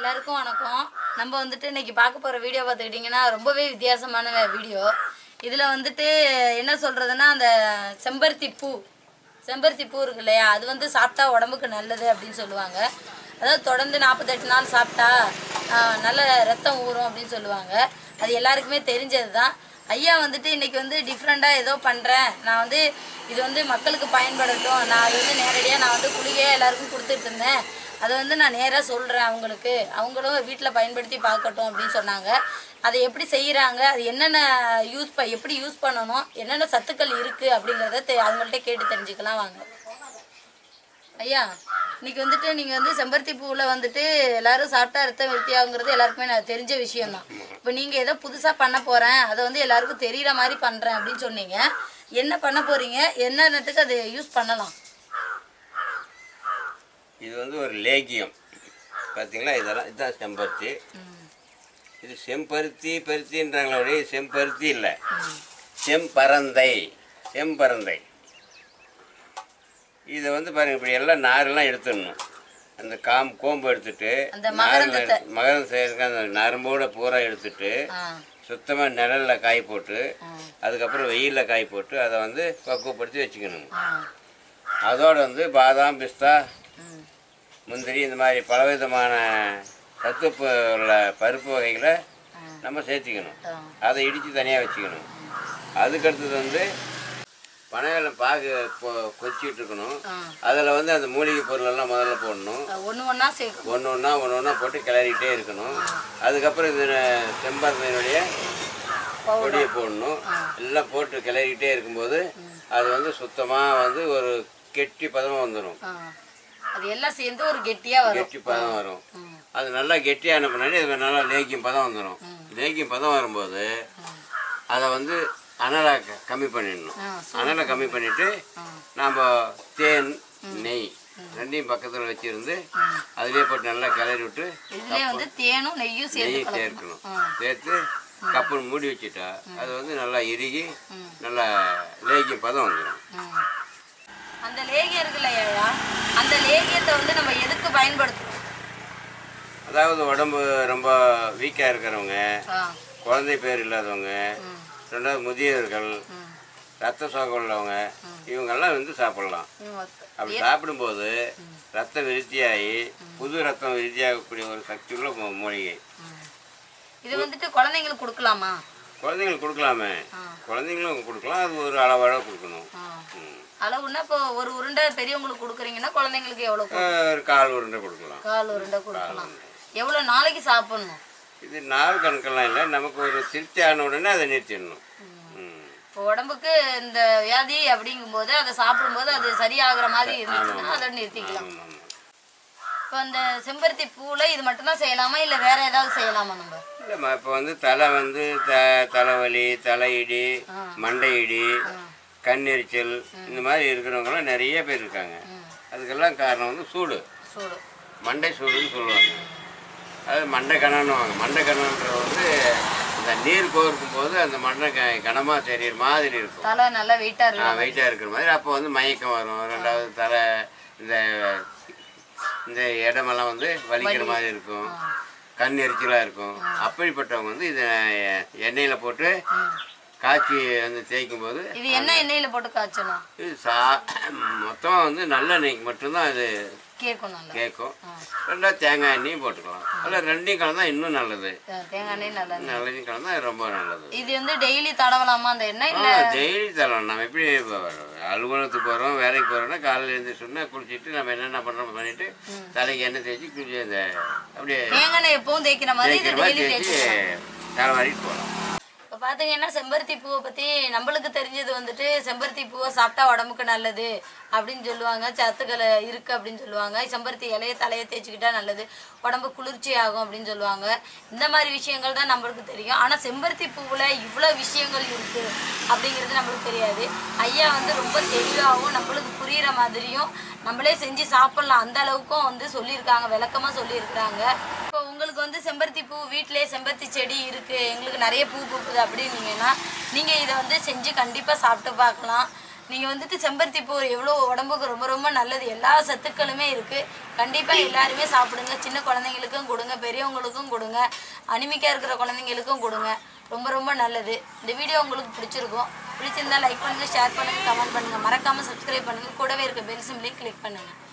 எல்லாருக்கும் வணக்கம் நம்ம வந்துட்டு இன்னைக்கு பார்க்க போகிற வீடியோ பார்த்துக்கிட்டிங்கன்னா ரொம்பவே வித்தியாசமான வீடியோ இதில் வந்துட்டு என்ன சொல்கிறதுன்னா அந்த செம்பருத்தி பூ செம்பருத்தி பூ இருக்கு இல்லையா அது வந்து சாப்பிட்டா உடம்புக்கு நல்லது அப்படின்னு சொல்லுவாங்க அதாவது தொடர்ந்து நாற்பத்தெட்டு நாள் சாப்பிட்டா ஆஹ், நல்ல ரத்தம் ஊறும் அப்படின்னு சொல்லுவாங்க அது எல்லாருக்குமே தெரிஞ்சது தான் ஐயா வந்துட்டு இன்னைக்கு வந்து டிஃப்ரெண்ட்டாக ஏதோ பண்ணுறேன் நான் வந்து இது வந்து மக்களுக்கு பயன்படட்டும் நான் அது வந்து நேரடியாக நான் வந்து குளிகையாக எல்லாருக்கும் கொடுத்துட்டு இருந்தேன் அதை வந்து நான் நேராக சொல்கிறேன் அவங்களுக்கு அவங்களும் வீட்டில் பயன்படுத்தி பார்க்கட்டும் அப்படின்னு சொன்னாங்க அதை எப்படி செய்கிறாங்க அது என்னென்ன யூஸ் ப எப்படி யூஸ் பண்ணணும் என்னென்ன சத்துக்கள் இருக்குது அப்படிங்கிறத தெ அவங்கள்ட்ட கேட்டு தெரிஞ்சுக்கலாம் வாங்க ஐயா இன்னைக்கு வந்துட்டு நீங்கள் வந்து செம்பருத்தி பூவில் வந்துட்டு எல்லாரும் சாப்பிட்டா ரத்தம் விருத்தியாகுங்கிறது எல்லாருக்குமே நான் தெரிஞ்ச விஷயம்தான் இப்போ நீங்கள் ஏதோ புதுசாக பண்ண போகிறேன் அதை வந்து எல்லாருக்கும் தெரிகிற மாதிரி பண்ணுறேன் அப்படின்னு சொன்னீங்க என்ன பண்ண போகிறீங்க என்னென்னத்துக்கு அதை யூஸ் பண்ணலாம் இது வந்து ஒரு லேகியம் பார்த்தீங்களா இதெல்லாம் இதுதான் செம்பருத்தி இது செம்பருத்தி பருத்தின்றாங்களே ஒழிய இது செம்பருத்தி இல்லை செம்பரந்தை செம்பரந்தை இதை வந்து பாருங்க இப்படி எல்லாம் நாரெல்லாம் எடுத்துடணும் அந்த காம் கோம்பு எடுத்துட்டு அந்த நாரெல்லாம் எடுத்து- மகரம் செய்யறதுக்கு அந்த நரம்போட பூரா எடுத்துட்டு ஆ சுத்தமாக நிழல்ல காய போட்டு அதுக்கப்புறம் வெயிலில் காய போட்டு அதை வந்து பக்குவப்படுத்தி வச்சுக்கணும் ஆ அதோட வந்து பாதாம் பிஸ்தா ம் முந்திரி இந்த மாதிரி பலவிதமான சத்துப்பு உள்ள பருப்பு வகைகளை நம்ம சேர்த்திக்கணும் ஆ அதை இடித்து தனியாக வச்சுக்கணும் அதுக்கடுத்தது வந்து பனைவெல்லம் பாகு கொ- கொதிச்சிட்டு இருக்கணும் ஆ அதில் வந்து அந்த மூலிகை பொருளெல்லாம் முதல்ல போடணும் ஒன்று ஒன்றா சேர்க்கணும் ஒன்று ஒன்றா ஒன்று ஒன்றா போட்டு கிளறிக்கிட்டே இருக்கணும் அதுக்கப்புறம் இது செம்பருத்தினுடைய பொடியை போடணும் எல்லாம் போட்டு கிளறிக்கிட்டே இருக்கும்போது அது வந்து சுத்தமாக வந்து ஒரு கெட்டி பதமாக வந்துடும் ஆ அது எல்லாம் சேர்ந்து ஒரு கெட்டியாக வரும் கெட்டி பதம் வரும் ம் அது நல்லா கெட்டியான பின்னாடி அது நல்லா லேக்கியம் பதம் வந்துடும் லேக்கியம் பதம் வரும்போது அதை வந்து அனலை க- கம்மி பண்ணிடணும் ஆ அனலை கம்மி பண்ணிட்டு நாம் தேன் நெய் ரெண்டையும் பக்கத்தில் வச்சிருந்து அதுலேயே போட்டு நல்லா கிளறி விட்டு இதுலேயே வந்து தேனும் நெய்யும் சேர்த்து நெய்யை கலக்கணும் சேர்க்கணும் ஆ சேர்த்து கப்புன்னு மூடி வச்சுட்டா அது வந்து நல்லா இறுகி நல்லா லேக்கியம் பதம் வந்துடும் ம். அந்த லேகியம் இருக்குல்ல ஐயா அந்த லேகியத்தை வந்து நம்ம எதுக்கு பயன்படுத்துறோம் அதாவது உடம்பு ரொம்ப வீக்காக இருக்கிறவங்க ஆ குழந்தை பேர் இல்லாதவங்க ம் ரெண்டாவது முதியவர்கள் ம் ரத்த சோகம் உள்ளவங்க இவங்கெல்லாம் வந்து சாப்பிடலாம் ம், அப்படி சாப்பிடும்போது ரத்த விருத்தியாகி புது ரத்தம் விருத்தியாகக்கூடிய ஒரு சக்தி உள்ள மூ- மூலிகை ம். இது வந்துட்டு குழந்தைங்களுக்கு கொடுக்கலாமா குழந்தைங்களுக்கு கொடுக்கலாமே ஆ. குழந்தைங்களும் கொடுக்கலாம் அது ஒரு அளவோட கொடுக்கணும் ஆ. ம். அளவுன்னா இப்போ ஒரு உருண்டை பெரியவங்களுக்கு கொடுக்குறீங்கன்னா குழந்தைங்களுக்கு எவ்வளோ கொடு- அஹ் ஒரு கால் உருண்டை கொடுக்கலாம் கால் உருண்டை கொடுக்கலாம் எவ்வளோ நாளைக்கு சாப்பிடணும் இது நாள் கணக்கெல்லாம் இல்லை நமக்கு ஒரு திருப்தி ஆன உடனே அதை நிறுத்திடணும் ம். இப்போ உடம்புக்கு இந்த வியாதி அப்படிங்கும்போது அதை சாப்பிடும்போது அது சரியாகிற மாதிரி இருந்துச்சுன்னா அதை நிறுத்திக்கலாம் ஆமாம், ஆமாம். இப்போ அந்த செம்பருத்தி பூவில் இது மட்டும்தான் செய்யலாமா இல்லை வேற ஏதாவது செய்யலாமா நம்ம இல்லைம்மா இப்போ வந்து தலை வந்து த தலைவலி தலையிடி மண்டை இடி கண்ணெரிச்சல் இந்த மாதிரி இருக்கிறவங்களாம் நிறைய பேர் இருக்காங்க அதுக்கெல்லாம் காரணம் வந்து சூடு சூடு மண்டை சூடுன்னு சொல்லுவாங்க அது மண்டை கணன்னுவாங்க மண்டை கணன்ற வந்து இந்த நீர் கோர்க்கும் போது அந்த மண்டை க கனமாக தெரியுற மாதிரி இருக்கும் தலை நல்லா வெயிட்டாக இருக்கு வெயிட்டாக இருக்கிற மாதிரி அப்போ வந்து மயக்கம் வரும் ரெண்டாவது தலை இந்த இந்த இடமெல்லாம் வந்து வலிக்கிற மாதிரி இருக்கும் கண் எரிச்சலாக இருக்கும் அப்படிப்பட்டவங்க வந்து இதை எண்ணெயில் போட்டு காய்ச்சி வந்து தேய்க்கும் போது இது என்ன எண்ணெயில் போட்டு காய்ச்சணும் இது சா மொத்தமாக வந்து நல்லெண்ணெய்க்கு மட்டும்தான் இது கேட்கும் நல்லா கேட்கும் ரெண்டாவது தேங்காய் எண்ணெயும் போட்டுக்கலாம் அதில் ரெண்டையும் கலந்தா இன்னும் நல்லது தே- தேங்காய் எண்ணெய் நல்லா நல்லதையும் கலந்தா ரொம்ப நல்லது இது வந்து டெய்லி தடவலாமா அந்த எண்ணெய் ஆ இல்லை டெய்லி தரலாம் நம்ம எப்படி இப்போ அலுவலகத்துக்கு போகிறோம் வேலைக்கு போகிறோம்னா காலையில் எழுந்திரிச்சோன்னா குளிச்சுட்டு நம்ம என்னென்ன பண்ணுறோம் பண்ணிட்டு தலைக்கு எண்ணெய் தேய்ச்சி குளிச்சு இந்த அப்படியே தேங்காய் எண்ணெய் எப்பவும் தேய்க்கிற மாதிரி இது தேய்க்கிற மாதிரி டெய்லி தேய்ச்சி தேய்ச்சி தலை வாரிட்டு போகலாம் இப்போ பார்த்தீங்கன்னா செம்பருத்தி பூவை பற்றி நம்மளுக்கு தெரிஞ்சது வந்துட்டு செம்பருத்தி பூவை சாப்பிட்டா உடம்புக்கு நல்லது அப்படின்னு சொல்லுவாங்க சத்துக்கள் இருக்குது அப்படின்னு சொல்லுவாங்க செம்பருத்தி இலைய தலையை தேய்ச்சிக்கிட்டா நல்லது உடம்பு குளிர்ச்சி ஆகும் அப்படின்னு சொல்லுவாங்க இந்த மாதிரி விஷயங்கள் தான் நம்மளுக்கு தெரியும் ஆனால் செம்பருத்தி பூவில் இவ்வளோ விஷயங்கள் இருக்குது அப்படிங்கிறது நம்மளுக்கு தெரியாது ஐயா வந்து ரொம்ப தெளிவாகவும் நம்மளுக்கு புரிகிற மாதிரியும் நம்மளே செஞ்சு சாப்பிட்லாம் அந்த அளவுக்கும் வந்து சொல்லியிருக்காங்க விளக்கமாக சொல்லியிருக்கிறாங்க இப்போ உங்களுக்கு வந்து செம்பருத்தி பூ வீட்டிலே செம்பருத்தி செடி இருக்குது எங்களுக்கு நிறைய பூ பூக்குது அப்படின்னீங்கன்னா நீங்கள் இதை வந்து செஞ்சு கண்டிப்பாக சாப்பிட்டு பார்க்கலாம் நீங்கள் வந்துட்டு செம்பருத்தி பூ எவ்வளோ உடம்புக்கு ரொம்ப ரொம்ப நல்லது எல்லா சத்துக்களுமே இருக்குது கண்டிப்பாக எல்லாருமே சாப்பிடுங்க சின்ன குழந்தைங்களுக்கும் கொடுங்க பெரியவங்களுக்கும் கொடுங்க அனிமிக்காக இருக்கிற குழந்தைங்களுக்கும் கொடுங்க ரொம்ப ரொம்ப நல்லது இந்த வீடியோ உங்களுக்கு பிடிச்சிருக்கும் பிடிச்சிருந்தா லைக் பண்ணுங்கள் ஷேர் பண்ணுங்கள் கமெண்ட் பண்ணுங்கள் மறக்காமல் சப்ஸ்கிரைப் பண்ணுங்கள் கூடவே இருக்க பெல் சிம்லையும் கிளிக் பண்ணுங்கள்